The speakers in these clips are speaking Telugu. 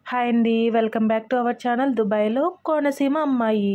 హాయ్ అండి welcome back to our channel దుబాయ్లో కోనసీమ అమ్మాయి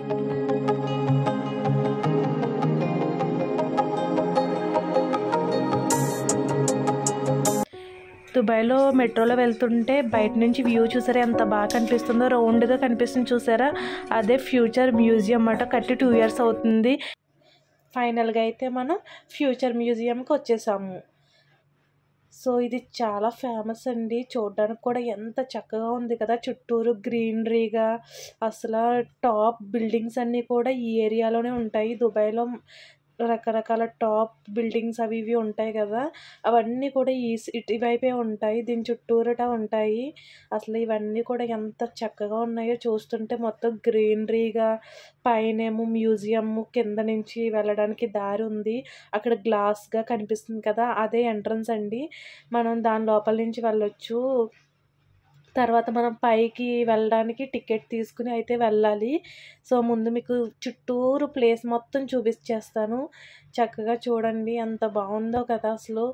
దుబాయ్లో మెట్రోలో వెళ్తుంటే బయట నుంచి వ్యూ చూసారా ఎంత బాగా కనిపిస్తుందో రౌండ్గా కనిపిస్తుంది చూసారా అదే ఫ్యూచర్ మ్యూజియం అన్నమాట కట్టి టూ ఇయర్స్ అవుతుంది ఫైనల్గా అయితే మనం ఫ్యూచర్ మ్యూజియంకి వచ్చేసాము సో ఇది చాలా ఫేమస్ అండి చూడడానికి కూడా ఎంత చక్కగా ఉంది కదా చుట్టూరు గ్రీనరీగా అసలు టాప్ బిల్డింగ్స్ అన్నీ కూడా ఈ ఏరియాలోనే ఉంటాయి దుబాయ్లో రకరకాల టాప్ బిల్డింగ్స్ అవి ఇవి ఉంటాయి కదా అవన్నీ కూడా ఈ ఇటువైపే ఉంటాయి దీని చుట్టూరట ఉంటాయి అసలు ఇవన్నీ కూడా ఎంత చక్కగా ఉన్నాయో చూస్తుంటే మొత్తం గ్రీనరీగా పైనేమో మ్యూజియం కింద నుంచి వెళ్ళడానికి దారి ఉంది అక్కడ గ్లాస్గా కనిపిస్తుంది కదా అదే ఎంట్రన్స్ అండి మనం దాని లోపల నుంచి వెళ్ళొచ్చు తర్వాత మనం పైకి వెళ్ళడానికి టికెట్ తీసుకుని అయితే వెళ్ళాలి సో ముందు మీకు చుట్టూరు ప్లేస్ మొత్తం చూపించేస్తాను చక్కగా చూడండి ఎంత బాగుందో కదా అసలు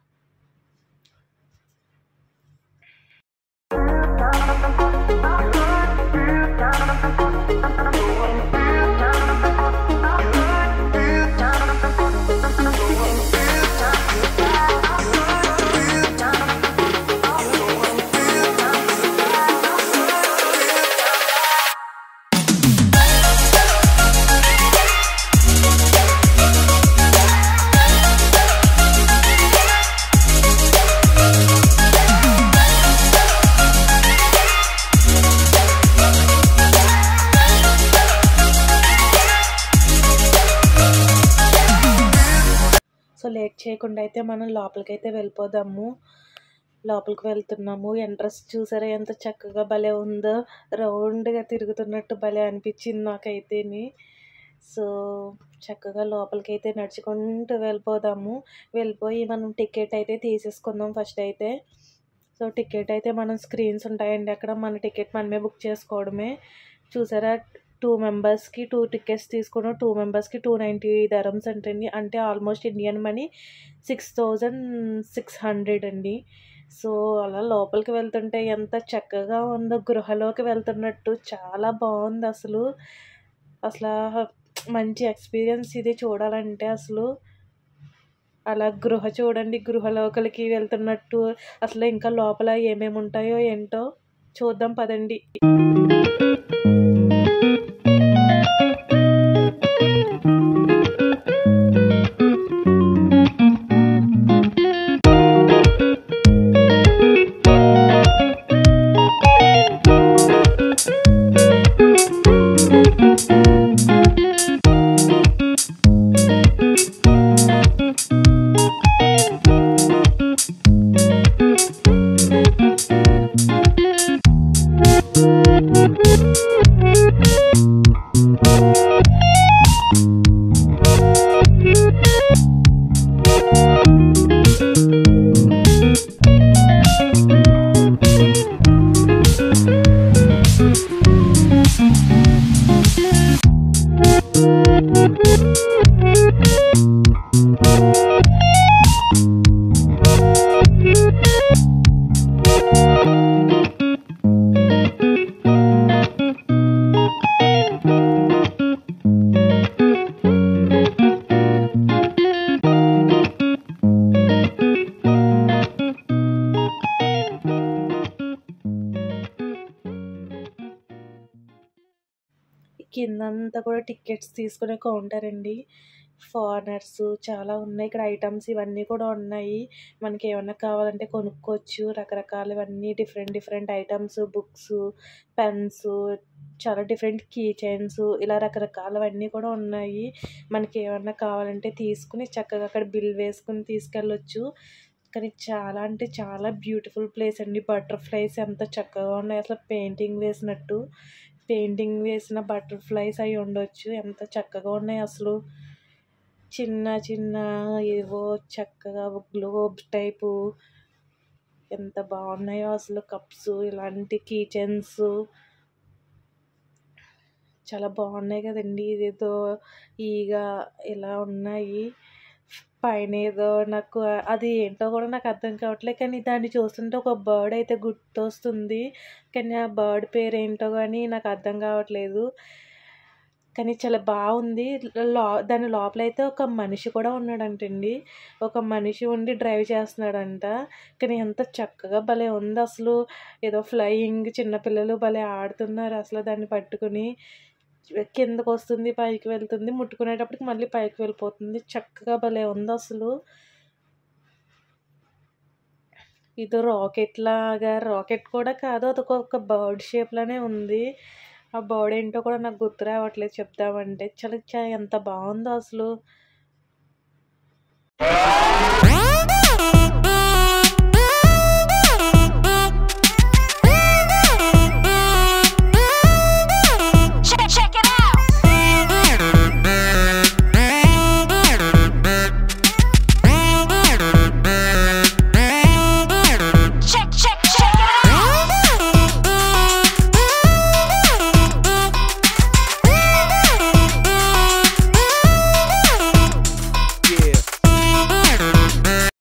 సో లేట్ చేయకుండా అయితే మనం లోపలికి అయితే వెళ్ళిపోదాము లోపలికి వెళ్తున్నాము ఎంట్రన్స్ చూసారా ఎంత చక్కగా భలే ఉందో రౌండ్గా తిరుగుతున్నట్టు భలే అనిపించింది నాకైతేని సో చక్కగా లోపలికి అయితే నడుచుకుంటూ వెళ్ళిపోదాము వెళ్ళిపోయి మనం టికెట్ అయితే తీసేసుకుందాం ఫస్ట్ అయితే సో టికెట్ అయితే మనం స్క్రీన్స్ ఉంటాయండి అక్కడ మన టికెట్ మనమే బుక్ చేసుకోవడమే చూసారా టూ మెంబర్స్కి టూ టికెట్స్ తీసుకున్నాం టూ మెంబర్స్కి టూ నైంటీ ధరమ్స్ అంటండి అంటే almost Indian money six thousand six hundred అండి సో అలా లోపలికి వెళ్తుంటే ఎంత చక్కగా ఉందో గృహలోకి వెళ్తున్నట్టు చాలా బాగుంది అసలు అసలు మంచి ఎక్స్పీరియన్స్ ఇది చూడాలంటే అసలు అలా గృహ చూడండి గృహ లోపలికి వెళ్తున్నట్టు అసలు ఇంకా లోపల ఏమేమి ఉంటాయో ఏంటో చూద్దాం పదండి కిందంతా కూడా టికెట్స్ తీసుకునే కౌంటర్ అండి ఫారినర్స్ చాలా ఉన్నాయి ఇక్కడ ఐటమ్స్ ఇవన్నీ కూడా ఉన్నాయి మనకి ఏమన్నా కావాలంటే కొనుక్కోవచ్చు రకరకాల ఇవన్నీ different different items books pens చాలా డిఫరెంట్ కీ చైన్స్ ఇలా రకరకాలవన్నీ కూడా ఉన్నాయి మనకి ఏమన్నా కావాలంటే తీసుకుని చక్కగా అక్కడ బిల్ వేసుకుని తీసుకెళ్ళొచ్చు కానీ చాలా అంటే చాలా బ్యూటిఫుల్ ప్లేస్ అండి బటర్ఫ్లైస్ ఎంత చక్కగా ఉన్నాయి అసలు పెయింటింగ్ వేసినట్టు పెయింటింగ్ వేసిన బటర్ఫ్లైస్ అవి ఉండొచ్చు ఎంత చక్కగా ఉన్నాయి అసలు చిన్న చిన్న ఏవో చక్కగా గ్లోబ్ టైపు ఎంత బాగున్నాయో అసలు కప్స్ ఇలాంటి కీచెన్స్ చాలా బాగున్నాయి కదండి ఇదేదో ఈగ ఇలా ఉన్నాయి పైన ఏదో నాకు అది ఏంటో కూడా నాకు అర్థం కావట్లేదు కానీ దాన్ని చూస్తుంటే ఒక బర్డ్ అయితే గుర్తొస్తుంది కానీ ఆ బర్డ్ పేరు ఏంటో కానీ నాకు అర్థం కావట్లేదు కానీ చాలా బాగుంది లో దాని లోపల అయితే ఒక మనిషి కూడా ఉన్నాడంటండి ఒక మనిషి ఉండి డ్రైవ్ చేస్తున్నాడంట కానీ ఎంత చక్కగా భలే ఉంది అసలు ఏదో ఫ్లయింగ్ చిన్నపిల్లలు భలే ఆడుతున్నారు అసలు దాన్ని పట్టుకుని కిందకు వస్తుంది పైకి వెళ్తుంది ముట్టుకునేటప్పటికి మళ్ళీ పైకి వెళ్ళిపోతుంది చక్కగా భలే ఉంది అసలు ఇది రాకెట్ లాగా రాకెట్ కూడా కాదు అది ఒక బర్డ్ షేప్లోనే ఉంది ఆ బర్డ్ ఏంటో కూడా నాకు గుర్తు రావట్లేదు చెప్దామంటే చాలా చా- ఎంత బాగుందో అసలు